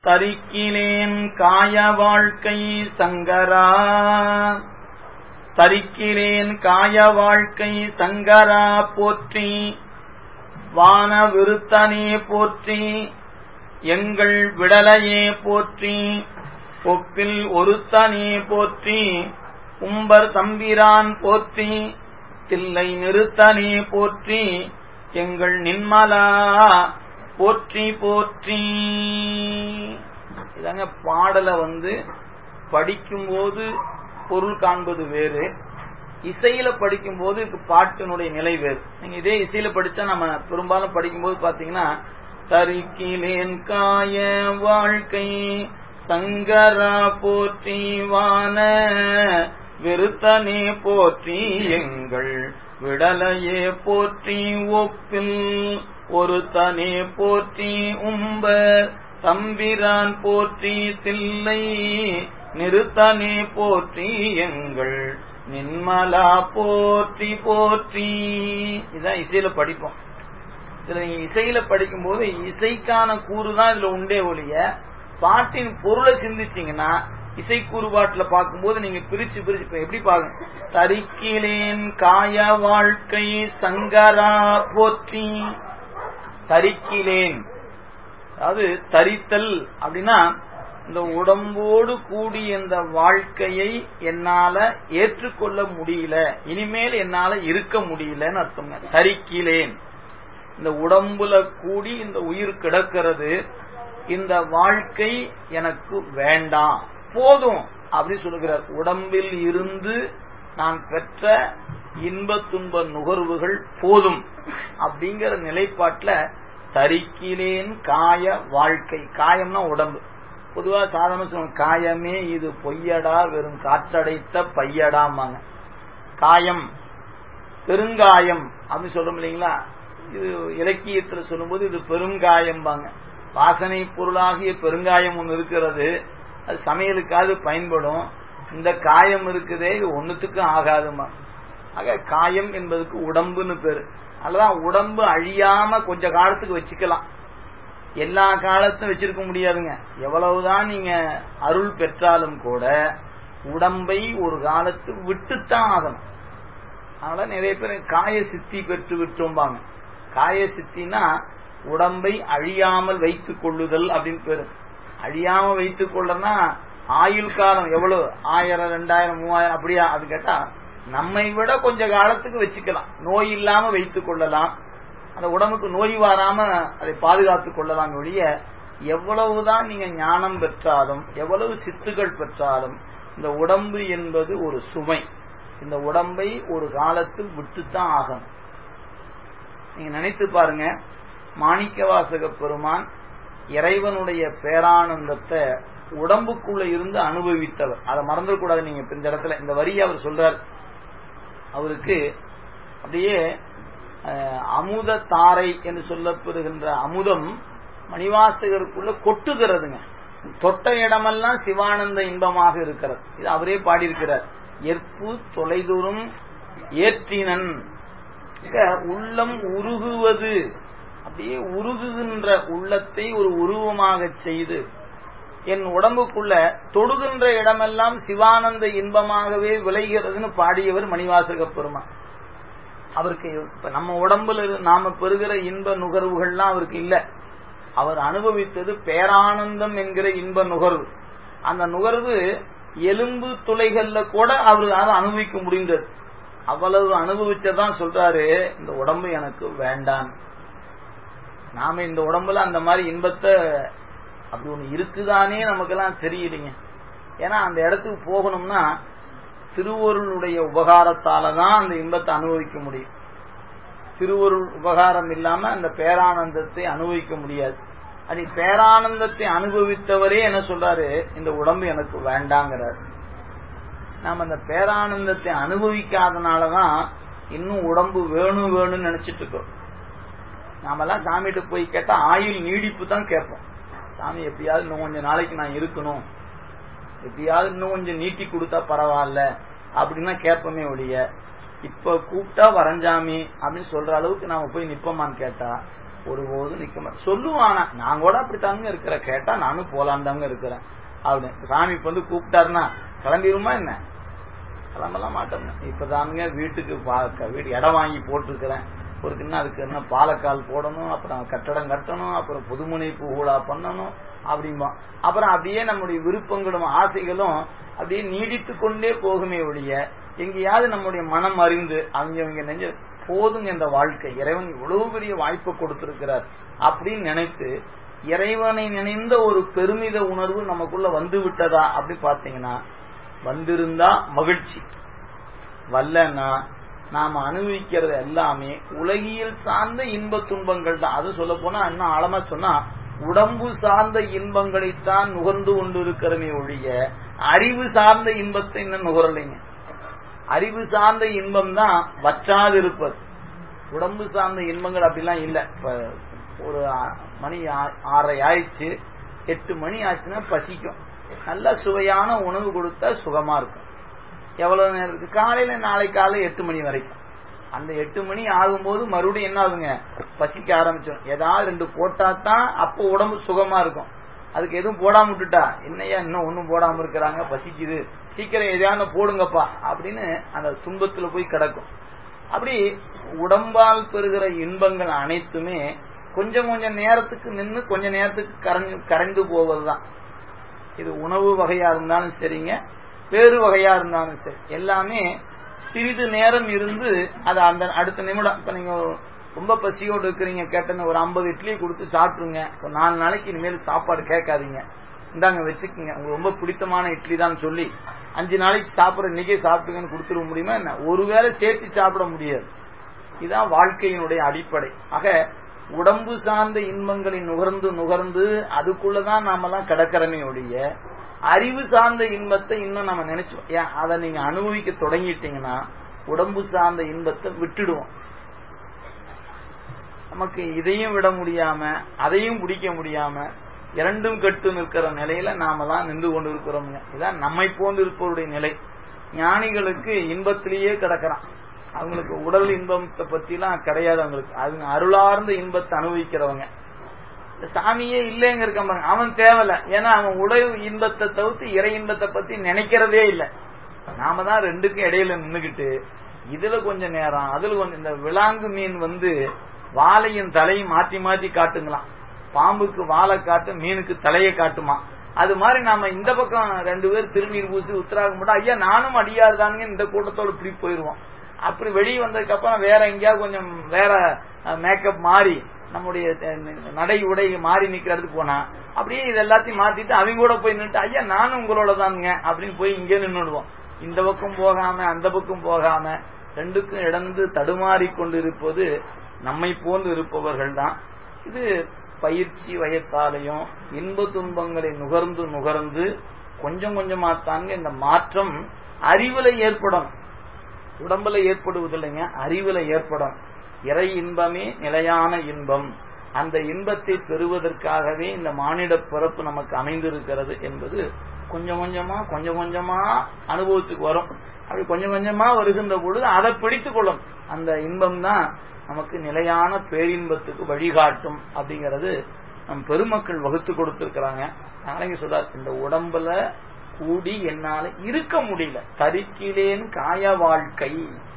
தரிக்கிலேன் காய வாழ்க்கை சங்கரா தரிக்கிலேன் காய வாழ்க்கை சங்கரா போற்றி வான விருத்தனே போற்றி எங்கள் விடலையே போற்றி ஒப்பில் ஒருத்தனே போற்றி உம்பர் தம்பிரான் போற்றி தில்லை நிறுத்தனே போற்றி எங்கள் நின்மலா போற்றி போற்றி இதாங்க பாடலை வந்து படிக்கும்போது பொருள் காண்பது வேறு இசையில படிக்கும்போது பாட்டினுடைய நிலை வேறு நீங்க இதே இசையில படிச்சா நம்ம பெரும்பாலும் படிக்கும்போது பாத்தீங்கன்னா தரிக்கிலேன் காய வாழ்க்கை சங்கரா போற்றி வான விருத்தனே போற்றி எங்கள் விடலையே போற்றி ஒப்பில் ஒரு தனே போற்றி உம்பர் தம்பிரான் போற்றி தில்லை நிறுத்தனே போற்றி எங்கள் நின்மலா போற்றி போற்றி இதான் இசையில படிப்போம் இதுல நீங்க இசையில படிக்கும் போது இசைக்கான கூறு தான் இதுல உண்டே ஒழிய பாட்டின் பொருளை சிந்திச்சீங்கன்னா இசை கூறுபாட்டுல பார்க்கும்போது நீங்க பிரிச்சு பிரிச்சு இப்ப எப்படி பாருங்க தரிக்கிலேன் காய வாழ்க்கை சங்கரா போற்றி தரிக்கிலேன் அதாவது தரித்தல் அப்படின்னா இந்த உடம்போடு கூடிய இந்த வாழ்க்கையை என்னால ஏற்றுக்கொள்ள முடியல இனிமேல் என்னால இருக்க முடியலன்னு அர்த்தம் தரிக்கிலேன் இந்த உடம்புல கூடி இந்த உயிர் கிடக்கிறது இந்த வாழ்க்கை எனக்கு வேண்டாம் போதும் அப்படின்னு சொல்லுகிறார் உடம்பில் இருந்து நான் பெற்ற இன்ப துன்ப நுகர்வுகள் போதும் அப்படிங்கிற நிலைப்பாட்டுல தரிக்கிலேன் காய வாழ்க்கை காயம்னா உடம்பு பொதுவா சாதாரண சொல்லுவாங்க காயமே இது பொய்யடா வெறும் காற்றடைத்த பையடாமாங்க காயம் பெருங்காயம் அப்படின்னு சொல்றோம் இல்லைங்களா இது இலக்கியத்துல சொல்லும்போது இது பெருங்காயம்பாங்க வாசனை பொருளாகிய பெருங்காயம் ஒன்று இருக்கிறது அது சமையலுக்காவது பயன்படும் இந்த காயம் இருக்குதே இது ஒன்னுத்துக்கும் ஆகாதுமா ஆக காயம் என்பதுக்கு உடம்புன்னு பேரு அதுதான் உடம்பு அழியாம கொஞ்ச காலத்துக்கு வச்சுக்கலாம் எல்லா காலத்தும் வச்சிருக்க முடியாதுங்க எவ்வளவுதான் நீங்க அருள் பெற்றாலும் கூட உடம்பை ஒரு காலத்து விட்டுத்தான் ஆகணும் அதனால நிறைய பேர் காய சித்தி பெற்று விட்டோம்பாங்க காய சித்தினா உடம்பை அழியாமல் வைத்துக் கொள்ளுதல் அப்படின்னு பேரு அழியாம வைத்துக் கொள்ளனா ஆயுள் காலம் எவ்வளவு ஆயிரம் ரெண்டாயிரம் மூவாயிரம் அப்படியா அது கேட்டா நம்மை விட கொஞ்ச காலத்துக்கு வச்சுக்கலாம் நோய் இல்லாம வைத்துக் கொள்ளலாம் அந்த உடம்புக்கு நோய் வராம அதை பாதுகாத்துக் கொள்ளலாம் ஒழிய எவ்வளவுதான் நீங்க ஞானம் பெற்றாலும் எவ்வளவு சித்துகள் பெற்றாலும் இந்த உடம்பு என்பது ஒரு சுமை இந்த உடம்பை ஒரு காலத்தில் விட்டுத்தான் ஆகணும் நீங்க நினைத்து பாருங்க மாணிக்கவாசக பெருமான் இறைவனுடைய பேரானந்தத்தை உடம்புக்குள்ள இருந்து அனுபவித்தவர் அதை மறந்துடக்கூடாது நீங்க இந்த இடத்துல இந்த வரியை அவர் சொல்றார் அவருக்கு அப்படியே அமுத தாரை என்று சொல்லப்படுகின்ற அமுதம் மணிவாசகருக்குள்ள கொட்டுகிறதுங்க தொட்ட இடமெல்லாம் சிவானந்த இன்பமாக இருக்கிறது இது அவரே பாடியிருக்கிறார் எற்பு தொலைதூரும் ஏற்றினன் உள்ளம் உருகுவது அப்படியே உருகுகின்ற உள்ளத்தை ஒரு உருவமாக செய்து என் உடம்புக்குள்ள தொடுகின்ற இடமெல்லாம் சிவானந்த இன்பமாகவே விளைகிறதுன்னு பாடியவர் மணிவாசக பெருமா அவருக்கு இப்ப நம்ம உடம்புல நாம பெறுகிற இன்ப நுகர்வுகள்லாம் அவருக்கு இல்ல அவர் அனுபவித்தது பேரானந்தம் என்கிற இன்ப நுகர்வு அந்த நுகர்வு எலும்பு துளைகள்ல கூட அவரு அனுபவிக்க முடிந்தது அவ்வளவு அனுபவிச்சதான் சொல்றாரு இந்த உடம்பு எனக்கு வேண்டாம் நாம இந்த உடம்புல அந்த மாதிரி இன்பத்தை அப்படி ஒண்ணு இருக்குதானே நமக்கெல்லாம் தெரியலைங்க ஏன்னா அந்த இடத்துக்கு போகணும்னா திருவருளுடைய உபகாரத்தால தான் அந்த இன்பத்தை அனுபவிக்க முடியும் திருவருள் உபகாரம் இல்லாம அந்த பேரானந்தத்தை அனுபவிக்க முடியாது அது பேரானந்தத்தை அனுபவித்தவரே என்ன சொல்றாரு இந்த உடம்பு எனக்கு வேண்டாங்கிறார் நாம அந்த பேரானந்தத்தை அனுபவிக்காதனாலதான் இன்னும் உடம்பு வேணும் வேணும்னு நினைச்சிட்டு இருக்கோம் நாமெல்லாம் சாமிகிட்ட போய் கேட்டா ஆயுள் நீடிப்பு தான் கேட்போம் சாமி எப்படியாவது இன்னும் கொஞ்சம் நாளைக்கு நான் இருக்கணும் எப்படியாவது இன்னும் கொஞ்சம் நீட்டி கொடுத்தா பரவாயில்ல அப்படின்னா கேட்போமே ஒழிய இப்ப கூப்பிட்டா வரஞ்சாமி அப்படின்னு சொல்ற அளவுக்கு நாம போய் நிப்போமான்னு கேட்டா ஒருபோதும் நிக்க மாட்டேன் சொல்லுவானா நான் கூட அப்படித்தாங்க இருக்கிறேன் கேட்டா நானும் போலான் தாங்க இருக்கிறேன் அப்படின்னு சாமி இப்ப வந்து கூப்பிட்டாருன்னா கிளம்பிடுமா என்ன கிளம்பலாம் மாட்டோம் இப்பதானுங்க வீட்டுக்கு வீடு இடம் வாங்கி போட்டிருக்கிறேன் ஒரு கிண்ணம் அதுக்கு என்ன பாலக்கால் போடணும் அப்புறம் கட்டடம் கட்டணும் அப்புறம் புதுமுனை பூகுலா பண்ணணும் அப்படிம்பா அப்புறம் அப்படியே நம்முடைய விருப்பங்களும் ஆசைகளும் அப்படியே நீடித்து கொண்டே போகுமே ஒழிய எங்கேயாவது நம்முடைய மனம் அறிந்து அவங்க இவங்க நெஞ்ச போதுங்க இந்த வாழ்க்கை இறைவன் இவ்வளவு பெரிய வாய்ப்பை கொடுத்திருக்கிறார் அப்படின்னு நினைத்து இறைவனை நினைந்த ஒரு பெருமித உணர்வு நமக்குள்ள வந்து விட்டதா அப்படி பாத்தீங்கன்னா வந்திருந்தா மகிழ்ச்சி வல்லன்னா நாம அனுபவிக்கிறது எல்லாமே உலகியல் சார்ந்த இன்ப துன்பங்கள் தான் அது சொல்ல போனா இன்னும் ஆழமா சொன்னா உடம்பு சார்ந்த இன்பங்களைத்தான் நுகர்ந்து கொண்டு இருக்கிறமே ஒழிய அறிவு சார்ந்த இன்பத்தை இன்னும் நுகரலைங்க அறிவு சார்ந்த இன்பம் தான் வற்றாது இருப்பது உடம்பு சார்ந்த இன்பங்கள் அப்படிலாம் இல்ல இப்ப ஒரு மணி ஆறரை ஆயிடுச்சு எட்டு மணி ஆச்சுன்னா பசிக்கும் நல்ல சுவையான உணவு கொடுத்தா சுகமா இருக்கும் எவ்வளவு நேரத்துக்கு காலையில நாளை காலை எட்டு மணி வரைக்கும் அந்த எட்டு மணி ஆகும்போது மறுபடியும் என்ன ஆகுங்க பசிக்க ஆரம்பிச்சிடும் ஏதாவது ரெண்டு போட்டா தான் அப்போ உடம்பு சுகமா இருக்கும் அதுக்கு எதுவும் போடாம விட்டுட்டா என்னையா இன்னும் ஒண்ணும் போடாம இருக்கிறாங்க பசிக்குது சீக்கிரம் எதையான போடுங்கப்பா அப்படின்னு அந்த துன்பத்துல போய் கிடக்கும் அப்படி உடம்பால் பெறுகிற இன்பங்கள் அனைத்துமே கொஞ்சம் கொஞ்சம் நேரத்துக்கு நின்று கொஞ்ச நேரத்துக்கு கரைஞ்சு கரைந்து போவதுதான் இது உணவு வகையா இருந்தாலும் சரிங்க வேறு வகையா இருந்தாலும் சரி எல்லாமே சிறிது நேரம் இருந்து அது அந்த அடுத்த நிமிடம் இப்ப நீங்க ரொம்ப பசியோடு இருக்கிறீங்க கேட்டேன்னு ஒரு ஐம்பது இட்லி கொடுத்து சாப்பிட்டுருங்க ஒரு நாலு நாளைக்கு இனிமேல் சாப்பாடு கேட்காதீங்க இந்தாங்க வச்சுக்கோங்க உங்களுக்கு ரொம்ப பிடித்தமான இட்லி தான் சொல்லி அஞ்சு நாளைக்கு சாப்பிட்ற இன்னைக்கே சாப்பிட்டுங்கன்னு கொடுத்துட முடியுமா என்ன ஒருவேளை சேர்த்து சாப்பிட முடியாது இதுதான் வாழ்க்கையினுடைய அடிப்படை ஆக உடம்பு சார்ந்த இன்பங்களை நுகர்ந்து நுகர்ந்து அதுக்குள்ளதான் நாமெல்லாம் கிடக்கிறமே ஒழிய அறிவு சார்ந்த இன்பத்தை இன்னும் நம்ம நினைச்சோம் ஏன் அதை நீங்க அனுபவிக்க தொடங்கிட்டீங்கன்னா உடம்பு சார்ந்த இன்பத்தை விட்டுடுவோம் நமக்கு இதையும் விட முடியாம அதையும் பிடிக்க முடியாம இரண்டும் கட்டு நிற்கிற நிலையில நாம தான் நின்று கொண்டு இருக்கிறோம்ங்க இதான் நம்மை போன்று இருப்பவருடைய நிலை ஞானிகளுக்கு இன்பத்திலேயே கிடக்கிறான் அவங்களுக்கு உடல் இன்பத்தை பத்தி எல்லாம் கிடையாது அவங்களுக்கு அவங்க அருளார்ந்த இன்பத்தை அனுபவிக்கிறவங்க சாமியே இல்லைங்க இருக்க பாருங்க அவன் தேவையில்ல ஏன்னா அவன் உடல் இன்பத்தை தவிர்த்து இறை இன்பத்தை பத்தி நினைக்கிறதே இல்லை நாம தான் ரெண்டுக்கும் இடையில நின்னுகிட்டு இதுல கொஞ்சம் நேரம் அதுல கொஞ்சம் இந்த விலாங்கு மீன் வந்து வாழையும் தலையும் மாத்தி மாத்தி காட்டுங்களாம் பாம்புக்கு வாழை காட்டு மீனுக்கு தலையை காட்டுமா அது மாதிரி நாம இந்த பக்கம் ரெண்டு பேர் திருநீர் பூசி உத்தராக மாட்டோம் ஐயா நானும் அடியார் தானுங்க இந்த கூட்டத்தோட இப்படி போயிருவோம் அப்படி வெளியே வந்ததுக்கு அப்புறம் வேற எங்கேயாவது கொஞ்சம் வேற மேக்கப் மாறி நம்முடைய நடை உடை மாறி நிக்கிறதுக்கு போனா அப்படியே இது எல்லாத்தையும் மாத்திட்டு அவங்க கூட போய் நின்று ஐயா நானும் உங்களோட தானுங்க அப்படின்னு போய் இங்கே நின்றுடுவோம் இந்த பக்கம் போகாம அந்த பக்கம் போகாம ரெண்டுக்கும் இடந்து தடுமாறி கொண்டு இருப்பது நம்மை போன்று இருப்பவர்கள் தான் இது பயிற்சி வயத்தாலையும் இன்ப துன்பங்களை நுகர்ந்து நுகர்ந்து கொஞ்சம் கொஞ்சமா தாங்க இந்த மாற்றம் அறிவுல ஏற்படும் உடம்புல ஏற்படுவதில்லைங்க அறிவுல ஏற்படும் இறை இன்பமே நிலையான இன்பம் அந்த இன்பத்தை பெறுவதற்காகவே இந்த மானிட பிறப்பு நமக்கு அமைந்திருக்கிறது என்பது கொஞ்சம் கொஞ்சமா கொஞ்சம் கொஞ்சமா அனுபவத்துக்கு வரும் அப்படி கொஞ்சம் கொஞ்சமா வருகின்ற பொழுது அதை பிடித்துக் கொள்ளும் அந்த இன்பம் தான் நமக்கு நிலையான பேரின்பத்துக்கு வழிகாட்டும் அப்படிங்கறது நம் பெருமக்கள் வகுத்து கொடுத்திருக்கிறாங்க நாளைக்கு சொல்றார் இந்த உடம்புல கூடி என்னால இருக்க முடியல தரிக்கிலேன் காய வாழ்க்கை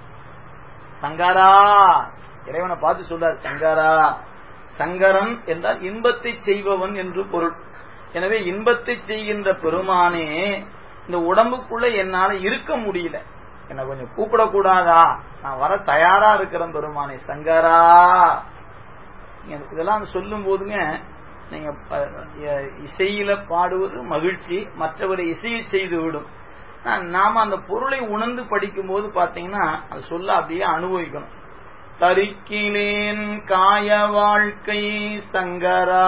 சங்கரா இறைவனை பார்த்து சொல்றார் சங்கரா சங்கரன் என்றால் இன்பத்தை செய்பவன் என்று பொருள் எனவே இன்பத்தை செய்கின்ற பெருமானே இந்த உடம்புக்குள்ள என்னால இருக்க முடியல என்ன கொஞ்சம் கூப்பிடக்கூடாதா நான் வர தயாரா இருக்கிறேன் பெருமானே சங்கரா இதெல்லாம் சொல்லும் போதுங்க நீங்க இசையில பாடுவது மகிழ்ச்சி மற்றவரை இசையை செய்து விடும் நாம அந்த பொருளை உணர்ந்து படிக்கும் போது பாத்தீங்கன்னா அது சொல்ல அப்படியே அனுபவிக்கணும் தரிக்கிலேன் காய வாழ்க்கை சங்கரா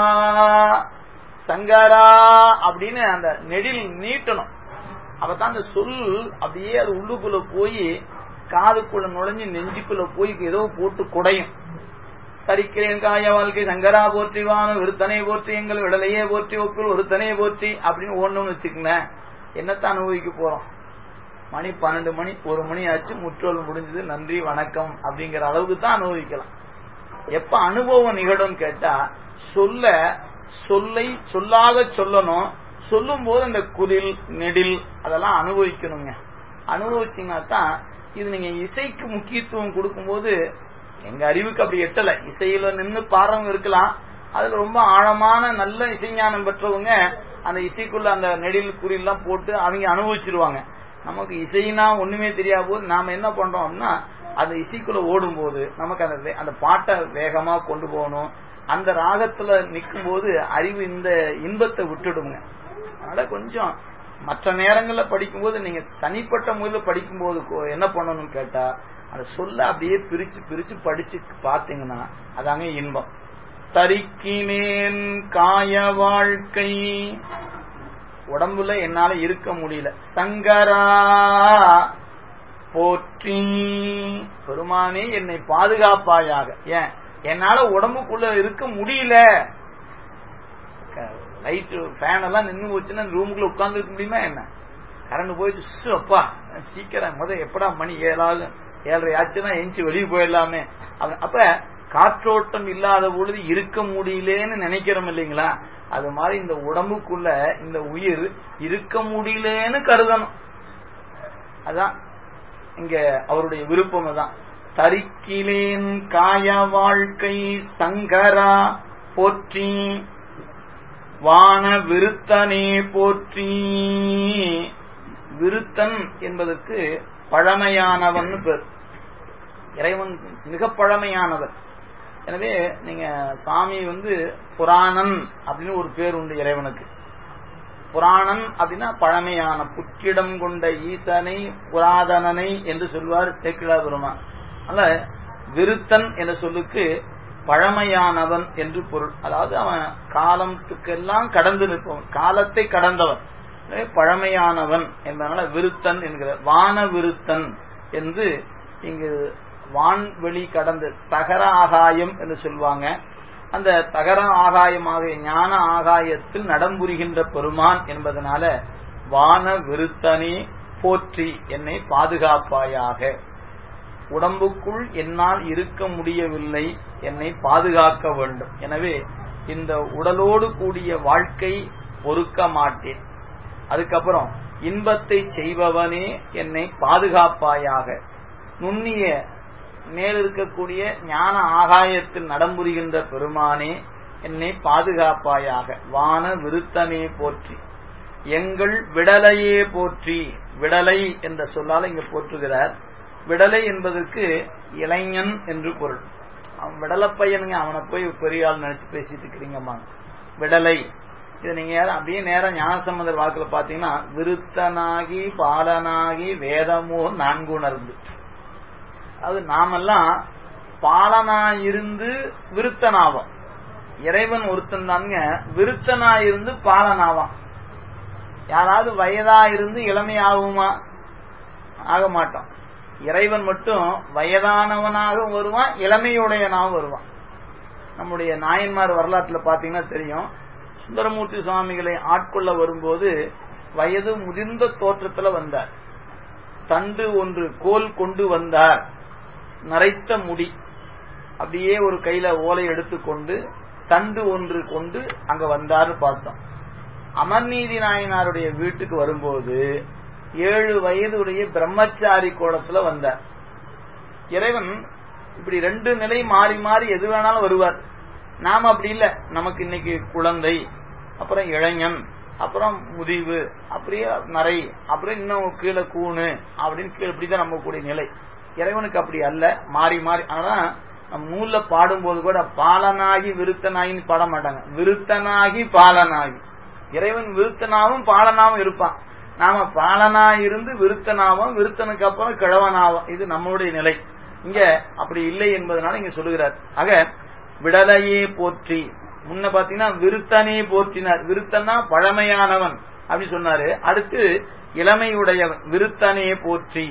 சங்கரா அப்படின்னு அந்த நெடில் நீட்டணும் அப்பதான் அந்த சொல் அப்படியே அது உள்ளுக்குள்ள போய் காதுக்குள்ள நுழைஞ்சு நெஞ்சுக்குள்ள போய் ஏதோ போட்டு குடையும் தரிக்கிறேன் காய வாழ்க்கை சங்கரா போற்றிவான ஒருத்தனை போற்றி எங்கள் விடலையே போற்றி ஒப்பில் ஒருத்தனையே போற்றி அப்படின்னு ஒண்ணுன்னு வச்சுக்கங்களேன் என்னத்தை அனுபவிக்க போறோம் மணி பன்னெண்டு மணி ஒரு மணி ஆச்சு முற்றோல் முடிஞ்சது நன்றி வணக்கம் அப்படிங்கிற அளவுக்கு தான் அனுபவிக்கலாம் எப்ப அனுபவம் நிகழும் கேட்டா சொல்ல சொல்லை சொல்லாக சொல்லணும் சொல்லும் போது அந்த குரில் நெடில் அதெல்லாம் அனுபவிக்கணுங்க அனுபவிச்சீங்கன்னா தான் இது நீங்க இசைக்கு முக்கியத்துவம் கொடுக்கும்போது எங்க அறிவுக்கு அப்படி எட்டல இசையில நின்று பாடுறவங்க இருக்கலாம் அதுல ரொம்ப ஆழமான நல்ல இசைஞானம் பெற்றவங்க அந்த இசைக்குள்ள அந்த நெடில் குறியெல்லாம் போட்டு அவங்க அனுபவிச்சிருவாங்க நமக்கு இசைனா ஒண்ணுமே தெரியாத போது நாம என்ன பண்றோம் அப்படின்னா அந்த இசைக்குள்ள ஓடும் போது நமக்கு அந்த அந்த பாட்டை வேகமா கொண்டு போகணும் அந்த ராகத்துல நிற்கும் போது அறிவு இந்த இன்பத்தை விட்டுடுங்க அதனால கொஞ்சம் மற்ற நேரங்கள்ல படிக்கும்போது நீங்க தனிப்பட்ட முறையில் படிக்கும்போது என்ன பண்ணணும்னு கேட்டா அந்த சொல்ல அப்படியே பிரிச்சு பிரிச்சு படிச்சு பாத்தீங்கன்னா அதாங்க இன்பம் தரிக்கினேன் காய வாழ்க்கை உடம்புல என்னால இருக்க முடியல சங்கரா போற்றி பெருமானே என்னை பாதுகாப்பாயாக ஏன் என்னால உடம்புக்குள்ள இருக்க முடியல லைட்டு ஃபேன் எல்லாம் நின்று போச்சுன்னா ரூமுக்குள்ள உட்கார்ந்து இருக்க முடியுமா என்ன கரண்ட் போயிட்டு அப்பா சீக்கிரம் முத எப்படா மணி ஏழாகும் ஏழரை ஆச்சுன்னா எஞ்சி வெளியே போயிடலாமே அப்ப காற்றோட்டம் இல்லாத பொழுது இருக்க முடியலன்னு நினைக்கிறோம் இல்லைங்களா அது மாதிரி இந்த உடம்புக்குள்ள இந்த உயிர் இருக்க முடியலன்னு கருதணும் அதான் இங்க அவருடைய விருப்பம் தான் தரிக்கிலேன் காய வாழ்க்கை சங்கரா போற்றி வான விருத்தனே போற்றி விருத்தன் என்பதற்கு பழமையானவன் பேர் இறைவன் மிக பழமையானவர் எனவே நீங்க சாமி வந்து புராணன் அப்படின்னு ஒரு பேர் உண்டு இறைவனுக்கு புராணன் அப்படின்னா பழமையான புற்றிடம் கொண்ட ஈசனை புராதனனை என்று சொல்வார் சேக்கிழா பெருமான் அல்ல விருத்தன் என்ற சொல்லுக்கு பழமையானவன் என்று பொருள் அதாவது அவன் காலத்துக்கெல்லாம் கடந்து நிற்பவன் காலத்தை கடந்தவன் பழமையானவன் என்பதனால விருத்தன் என்கிற வான விருத்தன் என்று இங்கு வான்வெளி கடந்து தகர ஆகாயம் என்று சொல்லுவாங்க அந்த தகர ஆகாயமாக ஞான ஆகாயத்தில் நடம்புரிகின்ற பெருமான் என்பதனால வான விருத்தனே போற்றி என்னை பாதுகாப்பாயாக உடம்புக்குள் என்னால் இருக்க முடியவில்லை என்னை பாதுகாக்க வேண்டும் எனவே இந்த உடலோடு கூடிய வாழ்க்கை பொறுக்க மாட்டேன் அதுக்கப்புறம் இன்பத்தை செய்பவனே என்னை பாதுகாப்பாயாக நுண்ணிய மேல் இருக்கக்கூடிய ஞான ஆகாயத்தில் நடம்புரிகின்ற பெருமானே என்னை பாதுகாப்பாயாக வான விருத்தனே போற்றி எங்கள் விடலையே போற்றி விடலை என்ற சொல்லால் இங்க போற்றுகிறார் விடலை என்பதற்கு இளைஞன் என்று பொருள் அவன் விடலை பையனுங்க அவனை போய் பெரிய ஆள் நினைச்சு பேசிட்டு இருக்கிறீங்கம்மா விடலை இது நீங்க அப்படியே நேரம் ஞானசம்பந்தர் வாக்குல பாத்தீங்கன்னா விருத்தனாகி பாலனாகி வேதமோ நான்குணர்ந்து அது நாமெல்லாம் பாலனாயிருந்து விருத்தனாவோம் இறைவன் ஒருத்தன் தானுங்க விருத்தனாயிருந்து பாலனாவான் யாராவது வயதா இருந்து இளமை ஆகுமா ஆக மாட்டோம் இறைவன் மட்டும் வயதானவனாக வருவான் இளமையுடையனாகவும் வருவான் நம்முடைய நாயன்மார் வரலாற்றுல பாத்தீங்கன்னா தெரியும் சுந்தரமூர்த்தி சுவாமிகளை ஆட்கொள்ள வரும்போது வயது முதிர்ந்த தோற்றத்துல வந்தார் தண்டு ஒன்று கோல் கொண்டு வந்தார் நரைத்த முடி அப்படியே ஒரு கையில ஓலை எடுத்துக்கொண்டு தண்டு ஒன்று கொண்டு அங்க வந்தார்னு பார்த்தோம் அமர்நீதி நாயனாருடைய வீட்டுக்கு வரும்போது ஏழு வயதுடைய பிரம்மச்சாரி கோலத்துல வந்தார் இறைவன் இப்படி ரெண்டு நிலை மாறி மாறி எது வேணாலும் வருவார் நாம அப்படி இல்ல நமக்கு இன்னைக்கு குழந்தை அப்புறம் இளைஞன் அப்புறம் முதிவு அப்படியே நரை அப்புறம் இன்னும் கீழே கூணு அப்படின்னு கீழே இப்படிதான் நம்ம கூடிய நிலை இறைவனுக்கு அப்படி அல்ல மாறி மாறி ஆனா நம்ம நூல்ல பாடும்போது கூட பாலனாகி விருத்தனாகின்னு பாட மாட்டாங்க விருத்தனாகி பாலனாகி இறைவன் விருத்தனாவும் பாலனாவும் இருப்பான் நாம பாலனா இருந்து விருத்தனாவும் விருத்தனுக்கு அப்புறம் கிழவனாவும் இது நம்மளுடைய நிலை இங்க அப்படி இல்லை என்பதனால இங்க சொல்லுகிறார் ஆக விடலையே போற்றி முன்ன பாத்தீங்கன்னா விருத்தனே போற்றினார் விருத்தனா பழமையானவன் அப்படி சொன்னாரு அடுத்து இளமையுடையவன் விருத்தனே போற்றி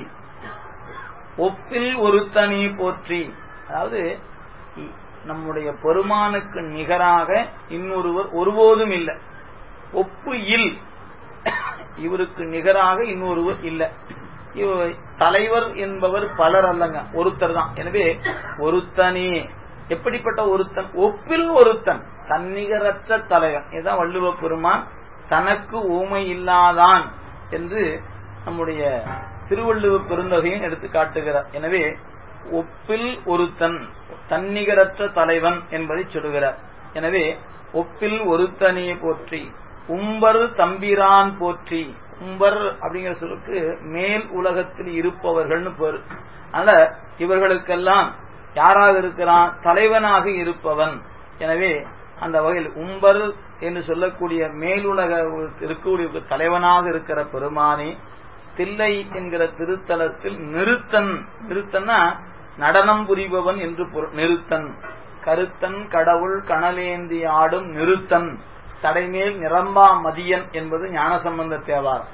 ஒப்பில் ஒருத்தனே போற்றி அதாவது நம்முடைய பெருமானுக்கு நிகராக இன்னொருவர் ஒருபோதும் இல்லை ஒப்பு இல் இவருக்கு நிகராக இன்னொருவர் இல்லை தலைவர் என்பவர் பலர் அல்லங்க ஒருத்தர் தான் எனவே ஒருத்தனே எப்படிப்பட்ட ஒருத்தன் ஒப்பில் ஒருத்தன் தன்னிகரற்ற தலைவன் இதுதான் வள்ளுவ பெருமான் தனக்கு ஊமை இல்லாதான் என்று நம்முடைய திருவள்ளுவ பெருந்தகையும் எடுத்து காட்டுகிறார் எனவே ஒப்பில் ஒருத்தன் தன்னிகரற்ற தலைவன் என்பதை சொல்லுகிறார் எனவே ஒப்பில் ஒருத்தனே போற்றி உம்பர் தம்பிரான் போற்றி உம்பர் அப்படிங்கிற சொல்லுக்கு மேல் உலகத்தில் இருப்பவர்கள்னு பேரு அதனால இவர்களுக்கெல்லாம் யாராக இருக்கிறான் தலைவனாக இருப்பவன் எனவே அந்த வகையில் உம்பர் என்று சொல்லக்கூடிய மேலுலக இருக்கக்கூடிய தலைவனாக இருக்கிற பெருமானே தில்லை என்கிற திருத்தலத்தில் நிறுத்தன் நிறுத்தன்னா நடனம் புரிபவன் என்று நிறுத்தன் கருத்தன் கடவுள் கணலேந்தி ஆடும் நிறுத்தன் சடைமேல் நிரம்பா மதியன் என்பது ஞானசம்பந்த தேவாரம்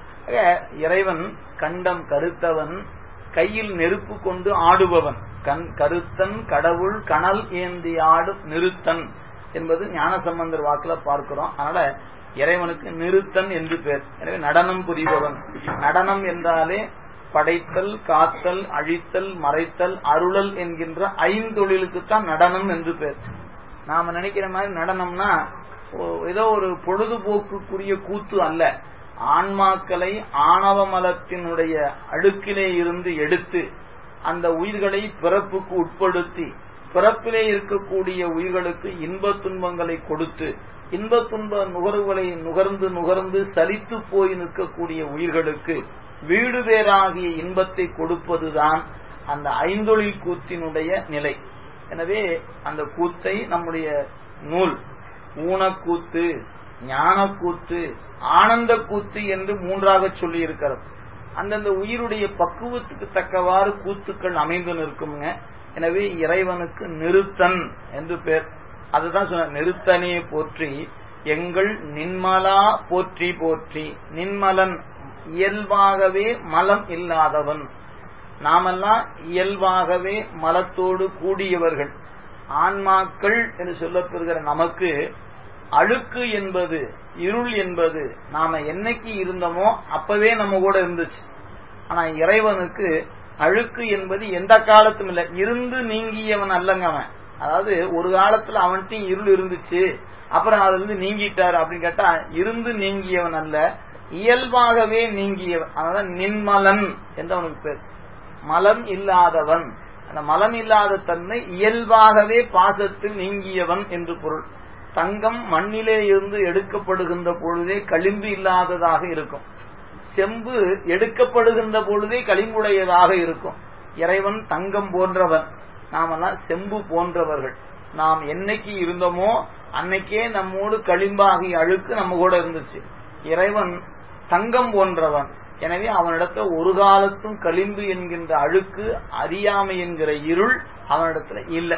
இறைவன் கண்டம் கருத்தவன் கையில் நெருப்பு கொண்டு ஆடுபவன் கண் கருத்தன் கடவுள் கணல் ஏந்தி ஆடும் நிறுத்தன் என்பது ஞானசம்பந்தர் வாக்குல பார்க்கிறோம் அதனால இறைவனுக்கு நிறுத்தன் என்று பேர் எனவே நடனம் புரிபவன் நடனம் என்றாலே படைத்தல் காத்தல் அழித்தல் மறைத்தல் அருளல் என்கின்ற ஐந்தொழிலுக்குத்தான் நடனம் என்று பேர் நாம நினைக்கிற மாதிரி நடனம்னா ஏதோ ஒரு பொழுதுபோக்குக்குரிய கூத்து அல்ல ஆன்மாக்களை ஆணவ மலத்தினுடைய அழுக்கிலே இருந்து எடுத்து அந்த உயிர்களை பிறப்புக்கு உட்படுத்தி பிறப்பிலே இருக்கக்கூடிய உயிர்களுக்கு இன்ப துன்பங்களை கொடுத்து இன்ப துன்ப நுகர்வுகளை நுகர்ந்து நுகர்ந்து சலித்து போய் நிற்கக்கூடிய உயிர்களுக்கு வீடு பேராகிய இன்பத்தை கொடுப்பதுதான் அந்த ஐந்தொழில் கூத்தினுடைய நிலை எனவே அந்த கூத்தை நம்முடைய நூல் ஊனக்கூத்து ஞானக்கூத்து ஆனந்த கூத்து என்று மூன்றாக சொல்லி இருக்கிறது அந்தந்த உயிருடைய பக்குவத்துக்கு தக்கவாறு கூத்துக்கள் அமைந்து நிற்குங்க எனவே இறைவனுக்கு நிறுத்தன் என்று பேர் அதுதான் சொன்ன நிறுத்தனே போற்றி எங்கள் நின்மலா போற்றி போற்றி நின்மலன் இயல்பாகவே மலம் இல்லாதவன் நாமெல்லாம் இயல்பாகவே மலத்தோடு கூடியவர்கள் ஆன்மாக்கள் என்று சொல்லப்பெறுகிற நமக்கு அழுக்கு என்பது இருள் என்பது நாம என்னைக்கு இருந்தோமோ அப்பவே நம்ம கூட இருந்துச்சு ஆனா இறைவனுக்கு அழுக்கு என்பது எந்த காலத்தும் இல்ல இருந்து நீங்கியவன் அல்லங்க அவன் அதாவது ஒரு காலத்துல அவன்கிட்ட இருள் இருந்துச்சு அப்புறம் அதுல இருந்து நீங்கிட்டாரு அப்படின்னு கேட்டா இருந்து நீங்கியவன் அல்ல இயல்பாகவே நீங்கியவன் அதான் நின்மலன் என்று அவனுக்கு பேர் மலம் இல்லாதவன் அந்த மலம் இல்லாத தன்மை இயல்பாகவே பாசத்தில் நீங்கியவன் என்று பொருள் தங்கம் மண்ணிலே இருந்து எடுக்கப்படுகின்ற பொழுதே களிம்பு இல்லாததாக இருக்கும் செம்பு எடுக்கப்படுகின்ற பொழுதே களிம்புடையதாக இருக்கும் இறைவன் தங்கம் போன்றவன் நாமெல்லாம் செம்பு போன்றவர்கள் நாம் என்னைக்கு இருந்தோமோ அன்னைக்கே நம்மோடு களிம்பாகி அழுக்கு நம்ம கூட இருந்துச்சு இறைவன் தங்கம் போன்றவன் எனவே அவனிடத்துல ஒரு காலத்தும் களிம்பு என்கின்ற அழுக்கு அறியாமை என்கிற இருள் அவனிடத்துல இல்லை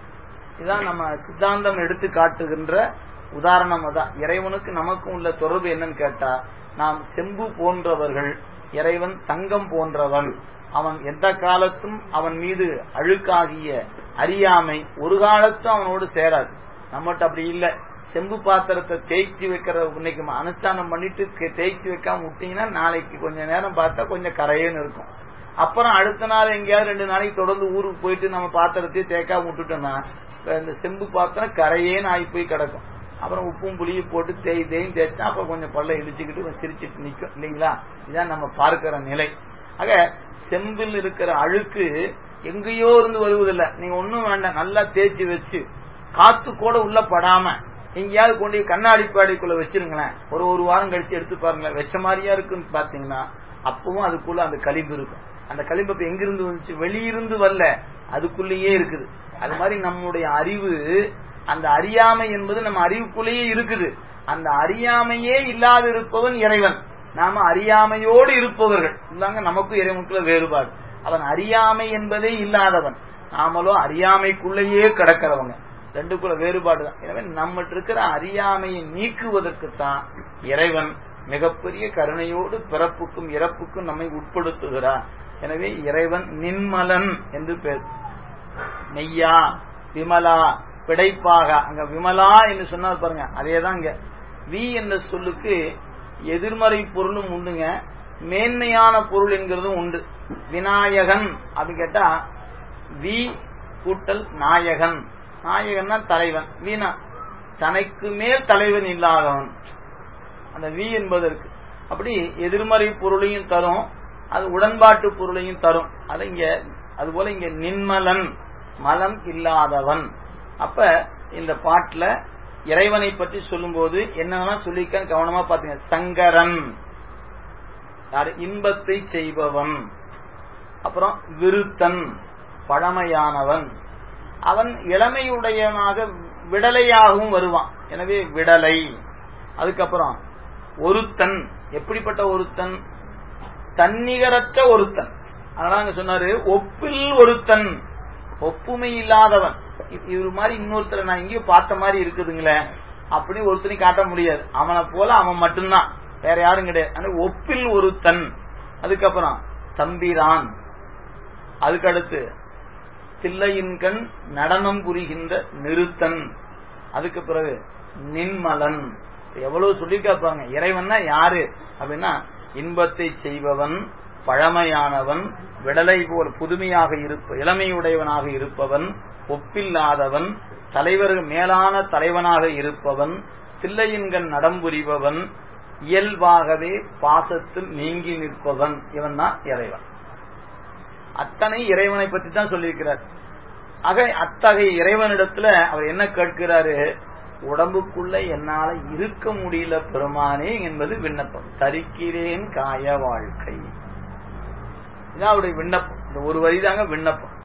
இதான் நம்ம சித்தாந்தம் எடுத்து காட்டுகின்ற உதாரணம் தான் இறைவனுக்கு நமக்கும் உள்ள தொடர்பு என்னன்னு கேட்டா நாம் செம்பு போன்றவர்கள் இறைவன் தங்கம் போன்றவன் அவன் எந்த காலத்தும் அவன் மீது அழுக்காகிய அறியாமை ஒரு காலத்தும் அவனோடு சேராது நம்மகிட்ட அப்படி இல்ல செம்பு பாத்திரத்தை தேய்ச்சி வைக்கிற இன்னைக்கு அனுஷ்டானம் பண்ணிட்டு தேய்ச்சி வைக்காம விட்டீங்கன்னா நாளைக்கு கொஞ்ச நேரம் பார்த்தா கொஞ்சம் கரையேன்னு இருக்கும் அப்புறம் அடுத்த நாள் எங்கேயாவது ரெண்டு நாளைக்கு தொடர்ந்து ஊருக்கு போயிட்டு நம்ம பாத்திரத்தையே தேய்க்காம விட்டுட்டோம்னா இந்த செம்பு பாத்திரம் கரையேன்னு ஆகி போய் கிடக்கும் அப்புறம் உப்பும் புளியும் போட்டு தேய் தேயும் தேய்ச்சா அப்புறம் கொஞ்சம் பல்ல இடிச்சுக்கிட்டு சிரிச்சிட்டு நிற்கும் இல்லைங்களா இதான் நம்ம பார்க்கிற நிலை ஆக செம்பில் இருக்கிற அழுக்கு எங்கேயோ இருந்து வருவதில்லை நீங்க ஒன்னும் வேண்டாம் நல்லா தேய்ச்சி வச்சு காத்து கூட உள்ள படாம எங்கேயாவது கொண்டு கண்ணாடி பாடிக்குள்ள வச்சிருங்களேன் ஒரு ஒரு வாரம் கழிச்சு எடுத்து பாருங்களேன் வச்ச மாதிரியா இருக்குன்னு பாத்தீங்கன்னா அப்பவும் அதுக்குள்ள அந்த களிம்பு இருக்கும் அந்த களிம்பு இப்ப எங்கிருந்து வந்துச்சு வெளியிருந்து வரல அதுக்குள்ளேயே இருக்குது அது மாதிரி நம்முடைய அறிவு அந்த அறியாமை என்பது நம்ம அறிவுக்குள்ளேயே இருக்குது அந்த அறியாமையே இல்லாது இருப்பவன் இறைவன் நாம அறியாமையோடு இருப்பவர்கள் இதாங்க நமக்கும் இறைவனுக்குள்ள வேறுபாடு அவன் அறியாமை என்பதே இல்லாதவன் நாமளோ அறியாமைக்குள்ளேயே கிடக்கிறவங்க ரெண்டுக்குள்ள வேறுபாடு தான் எனவே நம்மகிட்ட இருக்கிற அறியாமையை நீக்குவதற்குத்தான் இறைவன் மிகப்பெரிய கருணையோடு பிறப்புக்கும் இறப்புக்கும் நம்மை உட்படுத்துகிறார் எனவே இறைவன் நின்மலன் என்று பேர் மெய்யா விமலா பிடைப்பாக அங்க விமலா என்று சொன்னார் பாருங்க அதேதான் இங்க வி என்ற சொல்லுக்கு எதிர்மறை பொருளும் உண்டுங்க மேன்மையான பொருள் என்கிறதும் உண்டு விநாயகன் அப்படின்னு கேட்டா வி கூட்டல் நாயகன் நாயகன்னா தலைவன் வீணா தனக்கு மேல் தலைவன் இல்லாதவன் அந்த வி என்பதற்கு அப்படி எதிர்மறை பொருளையும் தரும் அது உடன்பாட்டு பொருளையும் தரும் அது இங்க அதுபோல இங்க நின்மலன் மலம் இல்லாதவன் அப்ப இந்த பாட்டுல இறைவனை பற்றி சொல்லும்போது என்னன்னா சொல்லிக்க கவனமா பாத்தீங்க சங்கரன் யாரு இன்பத்தை செய்பவன் அப்புறம் விருத்தன் பழமையானவன் அவன் இளமையுடையவனாக விடலையாகவும் வருவான் எனவே விடலை அதுக்கப்புறம் ஒருத்தன் எப்படிப்பட்ட ஒருத்தன் தன்னிகரற்ற ஒருத்தன் அதனால அங்க சொன்னாரு ஒப்பில் ஒருத்தன் ஒப்புமை இல்லாதவன் இது மாதிரி இன்னொருத்தரை நான் எங்கேயும் பார்த்த மாதிரி இருக்குதுங்களே அப்படி ஒருத்தனையும் காட்ட முடியாது அவனை போல அவன் மட்டும்தான் வேற யாரும் கிடையாது ஆனா ஒப்பில் ஒருத்தன் அதுக்கப்புறம் தம்பிரான் அதுக்கடுத்து தில்லையின் கண் நடனம் புரிகின்ற நிறுத்தன் அதுக்கு பிறகு நின்மலன் எவ்வளவு சொல்லி காப்பாங்க இறைவன்னா யாரு அப்படின்னா இன்பத்தை செய்பவன் பழமையானவன் விடலை போல் புதுமையாக இருப்ப இளமையுடையவனாக இருப்பவன் ஒப்பில்லாதவன் தலைவர் மேலான தலைவனாக இருப்பவன் தில்லையின்கண் நடம்புரிபவன் இயல்பாகவே பாசத்தில் நீங்கி நிற்பவன் இவன் தான் இறைவன் அத்தனை இறைவனை பற்றி தான் சொல்லியிருக்கிறார் ஆக அத்தகைய இறைவனிடத்துல அவர் என்ன கேட்கிறாரு உடம்புக்குள்ள என்னால இருக்க முடியல பெருமானே என்பது விண்ணப்பம் தரிக்கிறேன் காய வாழ்க்கை இதான் அவருடைய விண்ணப்பம் இந்த ஒரு வரிதாங்க விண்ணப்பம்